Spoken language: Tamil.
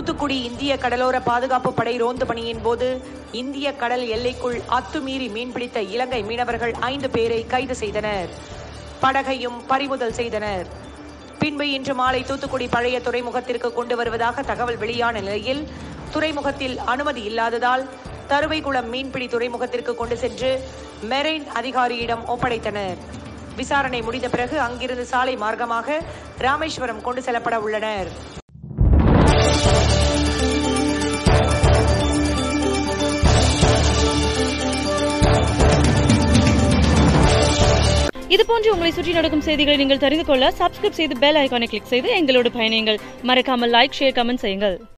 தூத்துக்குடி இந்திய கடலோர பாதுகாப்பு படை ரோந்து பணியின் போது இந்திய கடல் எல்லைக்குள் அத்துமீறி மீன்பிடித்த இலங்கை மீனவர்கள் ஐந்து பேரை கைது செய்தனர் படகையும் பறிமுதல் செய்தனர் பின்பு இன்று மாலை தூத்துக்குடி பழைய துறைமுகத்திற்கு கொண்டு வருவதாக தகவல் வெளியான நிலையில் துறைமுகத்தில் அனுமதி இல்லாததால் தருவைக்குளம் மீன்பிடி துறைமுகத்திற்கு கொண்டு சென்று மெரைன் அதிகாரியிடம் ஒப்படைத்தனர் விசாரணை முடிந்த பிறகு அங்கிருந்து சாலை மார்க்கமாக ராமேஸ்வரம் கொண்டு செல்லப்பட உள்ளனர் இது போன்று உங்களை சுற்றி நடக்கும் செய்திகளை நீங்கள் தெரிந்து கொள்ள சப்ஸ்கிரைப் செய்து பெல் ஐகானை கிளிக் செய்து எங்களோடு பயணியுங்கள் மறக்காமல் லைக் ஷேர் கமெண்ட் செய்யுங்கள்